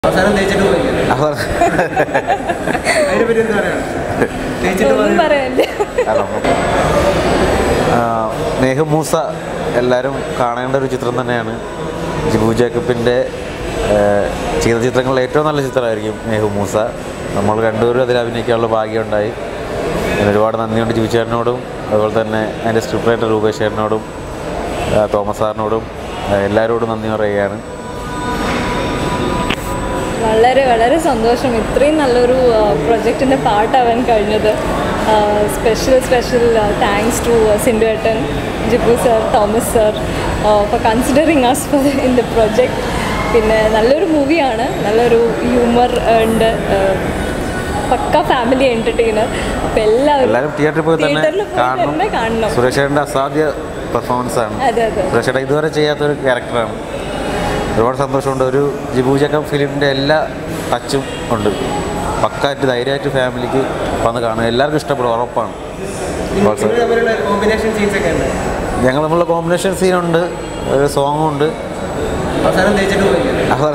അവസാനം തേച്ചിട്ട് പോയി അവർ അതിനെ പറ്റി എന്താ പറയാ തേച്ചിട്ട് ഒന്നും പോയി പറയാനില്ല അല്ല, ആ, നേഹ് മൂസ എല്ലാവരും കാണേണ്ട ഒരു ചിത്രം തന്നെയാണ് ജിബു ജേക്കബിൻ്റെ ആ, ചെയ്ത ചിത്രങ്ങളിൽ ഏറ്റവും നല്ല ചിത്രമായിരിക്കും നേഹു മൂസ നമ്മൾ രണ്ടുപേരും അതിൽ അഭിനയിക്കാനുള്ള ഭാഗ്യമുണ്ടായി അതിന് ഒരുപാട് നന്ദിയുണ്ട് ജിബു ചേട്ടനോടും അതുപോലെ തന്നെ അതിൻ്റെ സ്ക്രിപ്റ്റ് റൈറ്റർ രൂപേഷ് ചേട്ടനോടും ആ, തോമസ് സാറിനോടും ആ, എല്ലാവരോടും നന്ദി പറയുകയാണ് വളരെ വളരെ സന്തോഷം ഇത്രയും നല്ലൊരു പ്രൊജക്റ്റിൻ്റെ പാർട്ടാവാൻ കഴിഞ്ഞത് സ്പെഷ്യൽ സ്പെഷ്യൽ താങ്ക്സ് ടു സിൻഡുവേട്ടൻ Jibu sir Thomas sir for considering us for in the project പിന്നെ നല്ലൊരു മൂവിയാണ് നല്ലൊരു ഹ്യൂമർ ഉണ്ട് uh, പക്ക ഫാമിലി എൻ്റർടൈനർ അപ്പോൾ എല്ലാവരും എല്ലാവരും തിയേറ്ററിൽ പോയി തന്നെ തിയേറ്ററിൽ പോയി കാണണം തന്നെ കാണണം സുരേഷ് ചേട്ടൻ്റെ അസാധ്യ പെർഫോമൻസ് ആണ് അതെ അതെ സുരേഷ് ചേട്ടൻ ഇതുവരെ ചെയ്യാത്തൊരു ക്യാരക്ടറാണ് ഒരുപാട് സന്തോഷമുണ്ട് ഒരു ജിബു ജേക്കബ് ഫിലിമിൻ്റെ എല്ലാ ടച്ചും ഉണ്ട് പക്കായിട്ട് ധൈര്യമായിട്ട് ഫാമിലിക്ക് വന്ന് കാണും എല്ലാവർക്കും ഇഷ്ടപ്പെടും ഉറപ്പാണ് നിങ്ങൾ തമ്മിലുള്ള കോമ്പിനേഷൻ സീൻസ് ഒക്കെ ഉണ്ട് ഞങ്ങൾ തമ്മിലുള്ള കോമ്പിനേഷൻ സീനുണ്ട് ഒരു സോങ്ങും ഉണ്ട് അവസാനം തേച്ചിട്ട് പോയി അവർ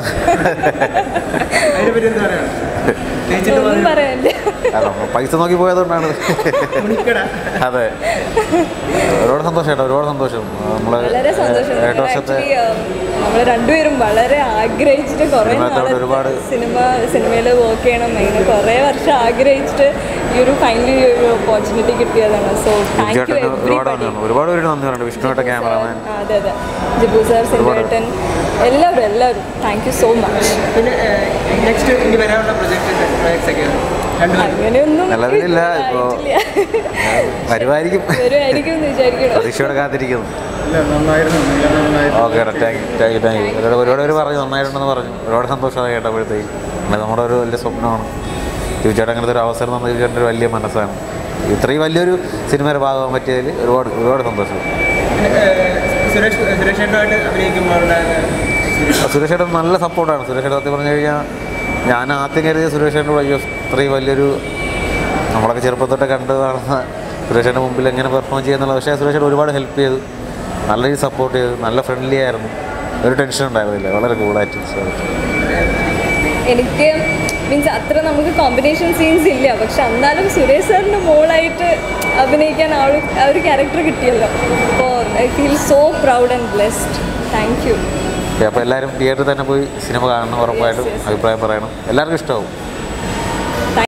അതിനെ പറ്റി എന്താ പറയാ തേച്ചിട്ട് ഒന്നും പോയി പറയാനില്ല അല്ല, പൈസ നോക്കി പോയതുകൊണ്ടാണ് ഉണിക്കട അതെ ഒരുപാട് സന്തോഷം ചേട്ടാ ഒരുപാട് സന്തോഷം നമ്മൾ വളരെ സന്തോഷം എട്ട് വർഷത്തെ നമ്മൾ രണ്ടുപേരും വളരെ ആഗ്രഹിച്ചിട്ട് കുറേ സിനിമത്തോട് നാളത്തെ ഒരുപാട് സിനിമ സിനിമയിൽ വർക്ക് ചെയ്യണം അങ്ങനെ കുറേ വർഷം ആഗ്രഹിച്ചിട്ട് ഈ ഒരു ഫൈനലി ഒരു ഓപ്പർച്യൂണിറ്റി കിട്ടിയതാണ് സോ താങ്ക് യു ചേട്ടന് ഒരുപാട് നന്ദിയുണ്ട് ഒരുപാട് പേര് നന്ദി പറയുന്നുണ്ട് വിഷ്ണുവേട്ട ക്യാമറമാൻ അതെ അതെ ജിബു സാർ സിൻഡേട്ടൻ എല്ലാവരും എല്ലാവരും താങ്ക് യു സോ മച്ച് പിന്നെ നെക്സ്റ്റ് ഇനി വരാനുള്ള പ്രൊജക്ട് പ്രോജക്ട്സ് ഒക്കെ രണ്ടുപേരും അങ്ങനെയൊന്നും നിലവിലില്ല ഇപ്പോൾ ആയിട്ടില്ല. വരുമായിരിക്കും വരുമായിരിക്കും എന്ന് വിചാരിക്കണം പ്രതീക്ഷയോടെ കാത്തിരിക്കുന്നു നന്നായിരുന്നു നന്നായിരുന്നു okay thank you thank you thank you ഒരുപാട് ഒരുപാട് പേര് പറഞ്ഞു നന്നായിട്ടുണ്ടെന്ന് പറഞ്ഞു ഒരുപാട് സന്തോഷമായി കേട്ടപ്പോഴത്തേക്ക് പിന്നെ നമ്മുടെ ഒരു വലിയ സ്വപ്നമാണ് തീർച്ചയായിട്ടും അങ്ങനത്തെ ഒരു അവസരം നമ്മൾ ചേട്ടൻ്റെ ഒരു വലിയ മനസ്സാണ് ഇത്രയും വലിയൊരു സിനിമയുടെ ഭാഗമാകാൻ പറ്റിയതിൽ ഒരുപാട് ഒരുപാട് സന്തോഷം പിന്നെ സുരേഷ് സുരേഷ് ചേട്ടനുമായിട്ട് അഭിനയിക്കുമ്പോൾ സുരേഷ് ചേട്ടൻ നല്ല സപ്പോർട്ടാണ് സുരേഷ് ചേട്ടൻ സത്യം പറഞ്ഞു കഴിഞ്ഞാൽ ഞാൻ ആദ്യം കരുതിയ സുരേഷ് ചേട്ടനോട് അയ്യോ ഇത്രയും വലിയൊരു നമ്മളൊക്കെ ചെറുപ്പത്തൊട്ട് കണ്ട് നടന്ന സുരേഷ് ചേട്ടൻ്റെ മുമ്പിൽ എങ്ങനെ പെർഫോം ചെയ്യുന്നുള്ളത് പക്ഷേ സുരേഷ് ചേട്ടൻ ഒരുപാട് ഹെൽപ്പ് ചെയ്തു നല്ല രീതിയിൽ സപ്പോർട്ട് ചെയ്തു നല്ല ഫ്രണ്ട്ലി ആയിരുന്നു ഒരു ടെൻഷൻ ഉണ്ടായിരുന്നില്ല വളരെ കൂളായിട്ട് എനിക്ക് മീൻസ് അത്ര നമുക്ക് കോമ്പിനേഷൻ സീൻസ് ഇല്ല പക്ഷെ എന്നാലും സുരേഷ് സാറിൻ്റെ മോളായിട്ട് അഭിനയിക്കാൻ ആ ഒരു ആ ഒരു ക്യാരക്ടർ കിട്ടിയല്ലോ അപ്പോൾ I feel so proud and blessed thank you അപ്പോൾ എല്ലാവരും തിയേറ്ററിൽ തന്നെ പോയി സിനിമ കാണണം ഉറപ്പായിട്ടും അഭിപ്രായം പറയണം എല്ലാവർക്കും ഇഷ്ടമാവും